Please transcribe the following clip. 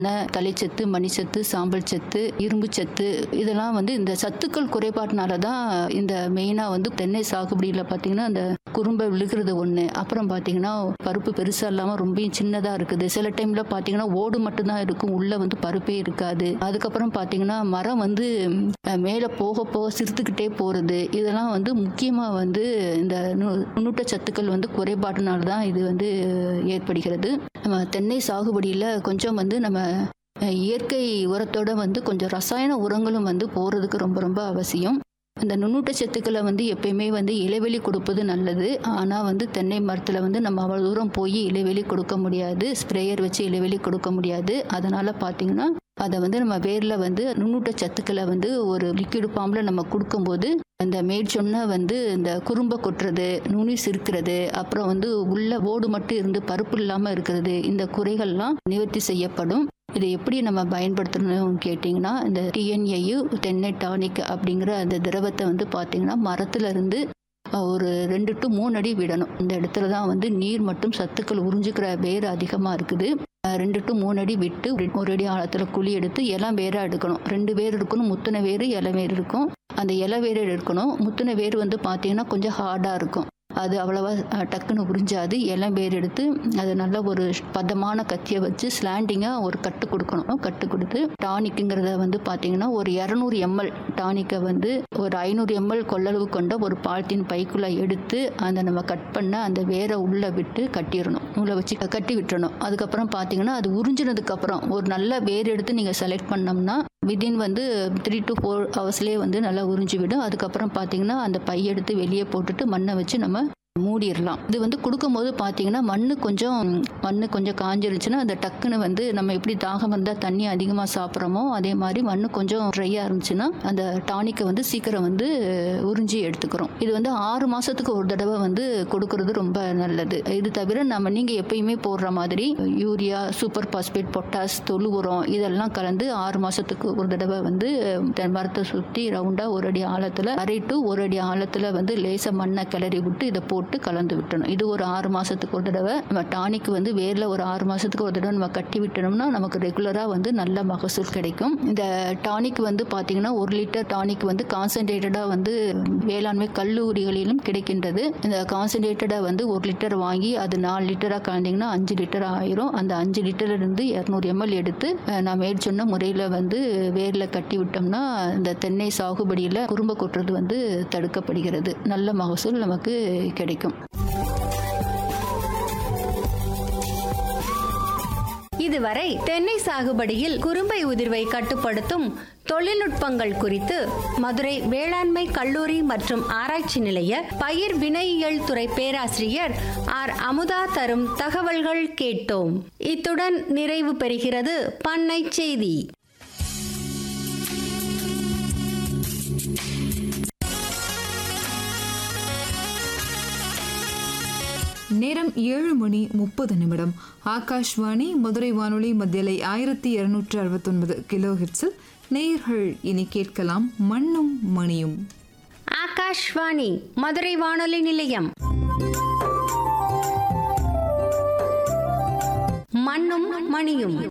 ந- தலைச்சத்து மணிச்சத்து சாம்பல் சத்து இரும்பு சத்து இதெல்லாம் வந்து இந்த சத்துக்கள் குறைபாட்டினால தான் இந்த மெயினாக வந்து தென்னை சாகுபடியில் பார்த்தீங்கன்னா இந்த குறும்பை விழுகிறது ஒன்று அப்புறம் பார்த்தீங்கன்னா பருப்பு பெருசாக இல்லாமல் ரொம்ப சின்னதாக இருக்குது சில டைமில் பார்த்தீங்கன்னா ஓடு மட்டும்தான் இருக்கும் உள்ளே வந்து பருப்பே இருக்காது அதுக்கப்புறம் பார்த்தீங்கன்னா மரம் வந்து மேலே போக போக சிறுத்துக்கிட்டே போகிறது இதெல்லாம் வந்து முக்கியமாக வந்து இந்த நு- நுண்ணூட்ட சத்துக்கள் வந்து குறைபாட்டினால தான் இது வந்து ஏற்படுகிறது நம்ம தென்னை சாகுபடியில் கொஞ்சம் வந்து நம்ம அஹ், இயற்கை உரத்தோட வந்து கொஞ்சம் ரசாயன உரங்களும் வந்து போகிறதுக்கு ரொம்ப ரொம்ப அவசியம் இந்த நுண்ணூட்ட சத்துக்களை வந்து எப்பயுமே வந்து இலைவெளி கொடுப்பது நல்லது ஆனால் வந்து தென்னை மரத்தில் வந்து நம்ம அவ்வளோ தூரம் போய் இலைவெளி கொடுக்க முடியாது ஸ்ப்ரேயர் வச்சு இலைவெளி கொடுக்க முடியாது அதனால் பார்த்தீங்கன்னா அதை வந்து நம்ம வேரில் வந்து நுண்ணூட்ட சத்துக்களை வந்து ஒரு லிக்விட் ஃபார்மில் நம்ம கொடுக்கும்போது அந்த மேற்சொன்ன வந்து இந்த குறும்பை கொட்டுறது நுனி சிறுக்கிறது அப்புறம் வந்து உள்ள ஓடு மட்டும் இருந்து பருப்பு இல்லாமல் இருக்கிறது இந்த குறைகள்லாம் நிவர்த்தி செய்யப்படும் இதை எப்படி நம்ம பயன்படுத்தணும் கேட்டிங்கன்னா இந்த டிஎன்ஏயு தென்னை டானிக் அப்படிங்கிற அந்த திரவத்தை வந்து பார்த்தீங்கன்னா மரத்துல இருந்து அஹ், ஒரு ரெண்டு டு மூணு அடி விடணும் இந்த இடத்துல தான் வந்து நீர் மற்றும் சத்துக்கள் உறிஞ்சிக்கிற வேர் அதிகமாக இருக்குது அஹ், ரெண்டு டு மூணு அடி விட்டு ஒரு- ஒரு அடி ஆழத்தில் குழி எடுத்து இளம் வேராக எடுக்கணும் ரெண்டு வேர் இருக்கணும் முத்தின வேர் இலை வேர் இருக்கும் அந்த இலை வேர் எடுக்கணும் முத்தின வேர் வந்து பார்த்தீங்கன்னா கொஞ்சம் ஹார்டாக இருக்கும் அது அவ்வளவா அஹ், டக்குன்னு உறிஞ்சாது இளம் வேர் எடுத்து அது நல்ல ஒரு பதமான கத்தியை வச்சு ஸ்லாண்டிங்காக ஒரு கட்டு கொடுக்கணும் கட்டு கொடுத்து டானிக்குங்கிறத வந்து பார்த்தீங்கன்னா ஒரு இரநூறு எம்எல் டானிக்கை வந்து ஒரு ஐநூறு எம்எல் கொள்ளளவு கொண்ட ஒரு பாலித்தீன் பைக்குள்ளே எடுத்து அந்த நம்ம கட் பண்ண அந்த வேரை உள்ளே விட்டு கட்டிடணும் நூலை வச்சு கட்டி விட்டுறணும் அதுக்கப்புறம் பார்த்தீங்கன்னா அது உறிஞ்சினதுக்கப்புறம் ஒரு நல்ல வேர் எடுத்து நீங்கள் செலக்ட் பண்ணோம்னா விதின் வந்து த்ரீ டு ஃபோர் ஹவர்ஸ்லேயே வந்து நல்லா உறிஞ்சி விடும் அதுக்கப்புறம் பார்த்தீங்கன்னா அந்த பை எடுத்து வெளியே போட்டுட்டு மண்ணை வச்சு நம்ம மூடிடலாம் இது வந்து கொடுக்கும்போது பார்த்தீங்கன்னா மண்ணு கொஞ்சம் மண்ணு கொஞ்சம் காஞ்சிருச்சுன்னா அந்த டக்குன்னு வந்து நம்ம எப்படி தாகம் வந்தால் தண்ணி அதிகமாக சாப்பிட்றோமோ அதே மாதிரி மண்ணு கொஞ்சம் ட்ரையாக இருந்துச்சுன்னா அந்த டானிக்கை வந்து சீக்கிரம் வந்து உறிஞ்சி எடுத்துக்கிறோம் இது வந்து ஆறு மாதத்துக்கு ஒரு தடவை வந்து கொடுக்கறது ரொம்ப நல்லது இது தவிர நம்ம நீங்கள் எப்பயுமே போடுற மாதிரி யூரியா சூப்பர் பாஸ்பேட் பொட்டாஸ் தொழு உரம் இதெல்லாம் கலந்து ஆறு மாதத்துக்கு ஒரு தடவை வந்து தென் மரத்தை சுற்றி ரவுண்டாக ஒரு அடி ஆழத்தில் அரை டு ஒரு அடி ஆழத்தில் வந்து லேசாக மண்ணை கிளறி விட்டு இதை போட்டு கலந்து விட்டணும் இது ஒரு ஆறு மாதத்துக்கு ஒரு தடவை நம்ம டானிக் வந்து வேரில் ஒரு ஆறு மாதத்துக்கு ஒரு தடவை நம்ம கட்டி விட்டோம்னா நமக்கு ரெகுலராக வந்து நல்ல மகசூல் கிடைக்கும் இந்த டானிக் வந்து பார்த்தீங்கன்னா ஒரு லிட்டர் டானிக் வந்து கான்சன்ட்ரேட்டடாக வந்து வேளாண்மை கல்லூரிகளிலும் கிடைக்கின்றது இந்த கான்சன்ட்ரேட்டடாக வந்து ஒரு லிட்டர் வாங்கி அது நாலு லிட்டராக கலந்தீங்கன்னா அஞ்சு லிட்டர் ஆயிரும் அந்த அஞ்சு லிட்டர்ல இருந்து இரநூறு எம்எல் எடுத்து அஹ், நான் மேற் சொன்ன முறையில் வந்து வேரில் கட்டி விட்டோம்னா இந்த தென்னை சாகுபடியில் குறும்ப கொட்டுறது வந்து தடுக்கப்படுகிறது நல்ல மகசூல் நமக்கு கிடைக்கும் இதுவரை தென்னை சாகுபடியில் குறும்பை உதிர்வை கட்டுப்படுத்தும் தொழில்நுட்பங்கள் குறித்து மதுரை வேளாண்மை கல்லூரி மற்றும் ஆராய்ச்சி நிலைய பயிர் வினையியல் துறை பேராசிரியர் ஆர் அமுதா தரும் தகவல்கள் கேட்டோம் இத்துடன் நிறைவு பெறுகிறது பண்ணை செய்தி நேரம் ஏழு மணி முப்பது நிமிடம் ஆகாஷ்வாணி மதுரை வானொலி மத்தியலை ஆயிரத்தி இருநூற்று அறுபத்தொன்பது கிலோ ஹெர்ட்ஸில் நேயர்கள் இனி கேட்கலாம் மண்ணும் மணியும் ஆகாஷ்வாணி மதுரை வானொலி நிலையம் மண்ணும் மணியும்